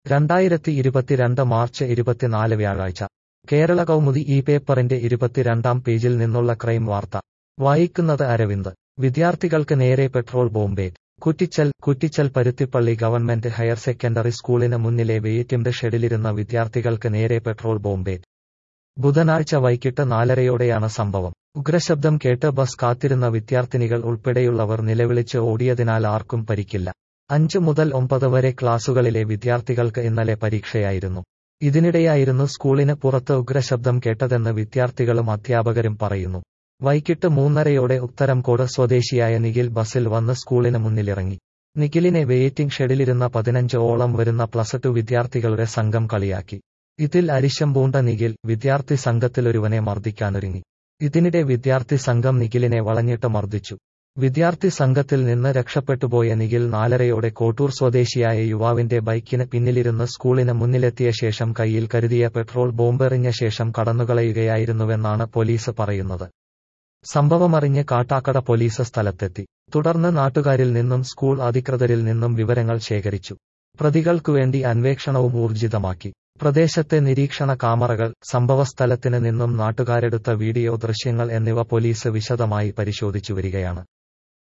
രണ്ടായിരത്തി ഇരുപത്തിരണ്ട് മാർച്ച് ഇരുപത്തിനാല് വ്യാഴാഴ്ച കേരള കൗമുദി ഈ പേപ്പറിന്റെ ഇരുപത്തിരണ്ടാം പേജിൽ നിന്നുള്ള ക്രൈം വാർത്ത വായിക്കുന്നത് അരവിന്ദ് വിദ്യാർത്ഥികൾക്ക് നേരെ പെട്രോൾ ബോംബേറ്റ് Kuttichal Kuttichal Paruthippally government higher secondary സ്കൂളിന് മുന്നിലെ വെയിറ്റിംഗ് ഷെഡിലിരുന്ന വിദ്യാർത്ഥികൾക്ക് നേരെ പെട്രോൾ ബോംബേറ്റ് ബുധനാഴ്ച വൈകിട്ട് നാലരയോടെയാണ് സംഭവം ഉഗ്രശബ്ദം കേട്ട് ബസ് കാത്തിരുന്ന വിദ്യാർത്ഥിനികൾ ഉൾപ്പെടെയുള്ളവർ നിലവിളിച്ച് ഓടിയതിനാൽ ആർക്കും പരിക്കില്ല അഞ്ചു മുതൽ ഒമ്പത് വരെ ക്ലാസുകളിലെ വിദ്യാർത്ഥികൾക്ക് ഇന്നലെ പരീക്ഷയായിരുന്നു ഇതിനിടെയായിരുന്നു സ്കൂളിന് പുറത്ത് ഉഗ്രശബ്ദം കേട്ടതെന്ന് വിദ്യാർത്ഥികളും അധ്യാപകരും പറയുന്നു വൈകിട്ട് മൂന്നരയോടെ ഉത്തരംകോട് സ്വദേശിയായ നിഖിൽ ബസിൽ വന്ന് സ്കൂളിന് മുന്നിലിറങ്ങി നിഖിലിനെ വെയിറ്റിംഗ് ഷെഡിലിരുന്ന പതിനഞ്ച് ഓളം വരുന്ന പ്ലസ് ടു വിദ്യാർത്ഥികളുടെ സംഘം കളിയാക്കി ഇതിൽ അരിശം പൂണ്ട നിഖിൽ വിദ്യാർത്ഥി സംഘത്തിലൊരുവനെ മർദ്ദിക്കാനൊരുങ്ങി ഇതിനിടെ വിദ്യാർത്ഥി സംഘം നിഖിലിനെ വളഞ്ഞിട്ട് മർദ്ദിച്ചു വിദ്യാർത്ഥി സംഘത്തിൽ നിന്ന് രക്ഷപ്പെട്ടുപോയ നിഖിൽ നാലരയോടെ കോട്ടൂർ സ്വദേശിയായ യുവാവിന്റെ ബൈക്കിന് പിന്നിലിരുന്ന് സ്കൂളിന് മുന്നിലെത്തിയ ശേഷം കയ്യിൽ കരുതിയ പെട്രോൾ ബോംബെറിഞ്ഞ ശേഷം കടന്നുകളയുകയായിരുന്നുവെന്നാണ് പോലീസ് പറയുന്നത് സംഭവമറിഞ്ഞ് കാട്ടാക്കട പോലീസ് സ്ഥലത്തെത്തി തുടർന്ന് നാട്ടുകാരിൽ നിന്നും സ്കൂൾ അധികൃതരിൽ നിന്നും വിവരങ്ങൾ ശേഖരിച്ചു പ്രതികൾക്കുവേണ്ടി അന്വേഷണവും ഊർജിതമാക്കി പ്രദേശത്തെ നിരീക്ഷണ കാമറകൾ സംഭവസ്ഥലത്തിന് നിന്നും നാട്ടുകാരെടുത്ത വീഡിയോ ദൃശ്യങ്ങൾ എന്നിവ പോലീസ് വിശദമായി പരിശോധിച്ചു വരികയാണ്